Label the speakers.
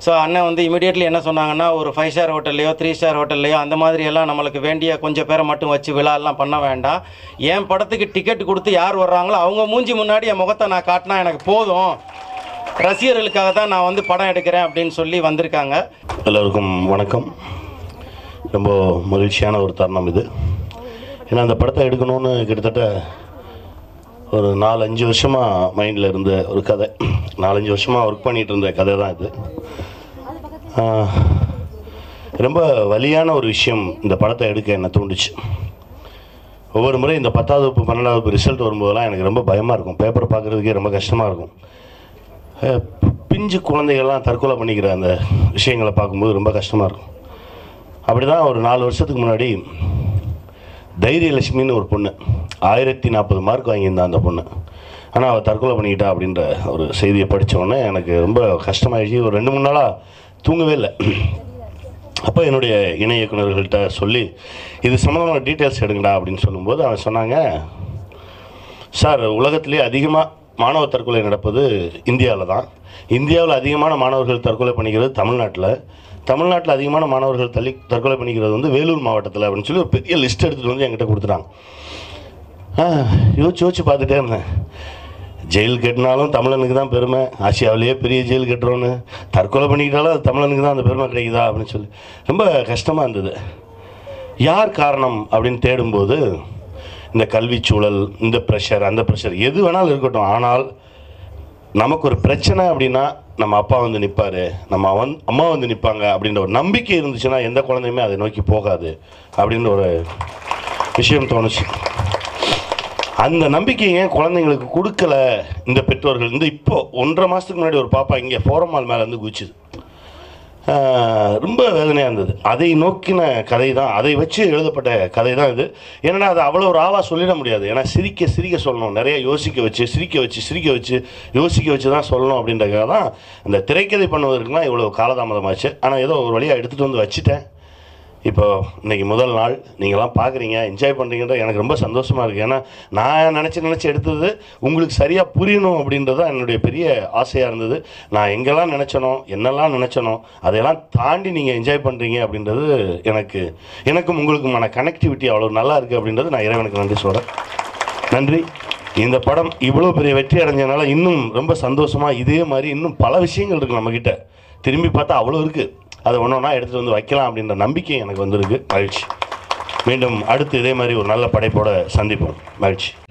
Speaker 1: so அண்ணன் வந்து immediately என்ன சொன்னாங்கன்னா ஒரு ஃபைவ் ஸ்டார் ஹோட்டல்லையோ த்ரீ ஸ்டார் ஹோட்டல்லையோ அந்த மாதிரி எல்லாம் நம்மளுக்கு வேண்டிய கொஞ்சம் பேரை மட்டும் வச்சு விழாலாம் பண்ண வேண்டாம் என் படத்துக்கு டிக்கெட் கொடுத்து யார் வர்றாங்களோ அவங்க மூஞ்சி முன்னாடி என் முகத்தை நான் காட்டினா எனக்கு போதும் ரசிகர்களுக்காக தான் நான் வந்து படம் எடுக்கிறேன் அப்படின்னு சொல்லி வந்திருக்காங்க
Speaker 2: எல்லோருக்கும் வணக்கம் ரொம்ப மகிழ்ச்சியான ஒரு தருணம் இது ஏன்னா அந்த படத்தை எடுக்கணும்னு கிட்டத்தட்ட ஒரு நாலஞ்சு வருஷமாக மைண்டில் இருந்த ஒரு கதை நாலஞ்சு வருஷமாக ஒர்க் பண்ணிகிட்டு இருந்த கதை தான் இது ஆஹ், ரொம்ப வலியான ஒரு விஷயம் இந்த படத்தை எடுக்க என்னை தூண்டுச்சு ஒவ்வொரு முறை இந்த பத்தாவது வகுப்பு பன்னெண்டாவது வகுப்பு ரிசல்ட் வரும்போதெல்லாம் எனக்கு ரொம்ப பயமாக இருக்கும் பேப்பர் பார்க்குறதுக்கே ரொம்ப கஷ்டமாக இருக்கும் அஹ் பிஞ்சு குழந்தைகள்லாம் தற்கொலை பண்ணிக்கிற அந்த விஷயங்களை பார்க்கும்போது ரொம்ப கஷ்டமாக இருக்கும் அப்படி தான் ஒரு நாலு வருஷத்துக்கு முன்னாடி தைரியலட்சுமின்னு ஒரு பொண்ணு ஆயிரத்தி நாற்பது மார்க் வாங்கியிருந்தா அந்த பொண்ணு ஆனால் அவள் தற்கொலை பண்ணிக்கிட்டா அப்படின்ற ஒரு செய்தியை படிச்ச உடனே எனக்கு ரொம்ப கஷ்டமாயிடுச்சு ஒரு ரெண்டு மூணு நாளாக தூங்கவே இல்லை அப்போ என்னுடைய இணை இயக்குனர்கள்ட்ட சொல்லி இது சம்மந்தமான டீட்டெயில்ஸ் எடுங்கடா அப்படின்னு சொல்லும்போது அவன் சொன்னாங்க சார் உலகத்திலே அதிகமாக மாணவ தற்கொலை நடப்பது இந்தியாவில் தான் இந்தியாவில் அதிகமான மாணவர்கள் தற்கொலை பண்ணிக்கிறது தமிழ்நாட்டில் தமிழ்நாட்டில் அதிகமான மாணவர்கள் தள்ளி தற்கொலை பண்ணிக்கிறது வந்து வேலூர் மாவட்டத்தில் அப்படின்னு சொல்லி ஒரு பெரிய லிஸ்ட் எடுத்துகிட்டு வந்து என்கிட்ட கொடுத்துட்டாங்க ஆ, யோசிச்சு யோசிச்சு பார்த்துட்டே இருந்தேன் ஜெயில் கட்டினாலும் தமிழனுக்கு தான் பெருமை ஆசியாவிலேயே பெரிய ஜெயில் கட்டுறோன்னு தற்கொலை பண்ணிக்கிட்டாலும் அது தமிழனுக்கு தான் அந்த பெருமை கிடைக்குதா அப்படின்னு சொல்லி ரொம்ப கஷ்டமாக இருந்தது யார் காரணம் அப்படின்னு தேடும்போது இந்த கல்விச் சூழல் இந்த ப்ரெஷர் அந்த ப்ரெஷர் எது வேணாலும் இருக்கட்டும் ஆனால் நமக்கு ஒரு பிரச்சனை அப்படின்னா நம்ம அப்பா வந்து நிற்பார் நம்ம வந் அம்மா வந்து நிற்பாங்க அப்படின்ற ஒரு நம்பிக்கை இருந்துச்சுன்னா எந்த குழந்தையுமே அதை நோக்கி போகாது அப்படின்ற ஒரு விஷயம் தோணுச்சு அந்த நம்பிக்கையை ஏன் குழந்தைங்களுக்கு கொடுக்கல இந்த பெற்றோர்கள் இந்த இப்போ ஒன்றரை மாதத்துக்கு முன்னாடி ஒரு பாப்பா இங்கே ஃபோரமால் மேலே இருந்து குதிச்சுது ஆஹ் ரொம்ப வேதனையாக இருந்தது அதை நோக்கின கதை தான் அதை வச்சு எழுதப்பட்ட கதை தான் இது ஏன்னா அது அவ்வளோ ஒரு ஆவா சொல்லிட முடியாது ஏன்னா சிரிக்க சிரிக்க சொல்லணும் நிறைய யோசிக்க வச்சு சிரிக்க வச்சு சிரிக்க வச்சு யோசிக்க வச்சு தான் சொல்லணும் அப்படின்றதுக்காக தான் இந்த திரைக்கதை பண்ணுவதற்குலாம் இவ்வளோ காலதாமதமாச்சு ஆனால் ஏதோ ஒரு வழியாக எடுத்துகிட்டு வந்து வச்சுட்டேன் இப்போ இன்னைக்கு முதல் நாள் நீங்களாம் பார்க்குறீங்க என்ஜாய் பண்ணுறீங்கன்ற எனக்கு ரொம்ப சந்தோஷமாக இருக்குது ஏன்னா நான் நினச்சி நினச்சி எடுத்தது உங்களுக்கு சரியாக புரியணும் அப்படின்றது தான் என்னுடைய பெரிய ஆசையாக இருந்தது நான் எங்கெல்லாம் நினச்சனோ என்னெல்லாம் நினச்சனோ அதையெல்லாம் தாண்டி நீங்கள் என்ஜாய் பண்ணுறீங்க அப்படின்றது எனக்கு எனக்கும் உங்களுக்குமான கனெக்டிவிட்டி அவ்வளோ நல்லா இருக்குது அப்படின்றது நான் இறைவனுக்கு நன்றி சொல்கிறேன் நன்றி இந்த படம் இவ்வளோ பெரிய வெற்றி அடைஞ்சதுனால இன்னும் ரொம்ப சந்தோஷமாக இதே மாதிரி இன்னும் பல விஷயங்கள் இருக்குது நம்மக்கிட்ட திரும்பி பார்த்தா அவ்வளோ இருக்குது அதை ஒன்று ஒன்றா எடுத்துகிட்டு வந்து வைக்கலாம் அப்படின்ற நம்பிக்கை எனக்கு வந்திருக்கு மகிழ்ச்சி மீண்டும் அடுத்து இதே மாதிரி ஒரு நல்ல படைப்போட சந்திப்போம் மகிழ்ச்சி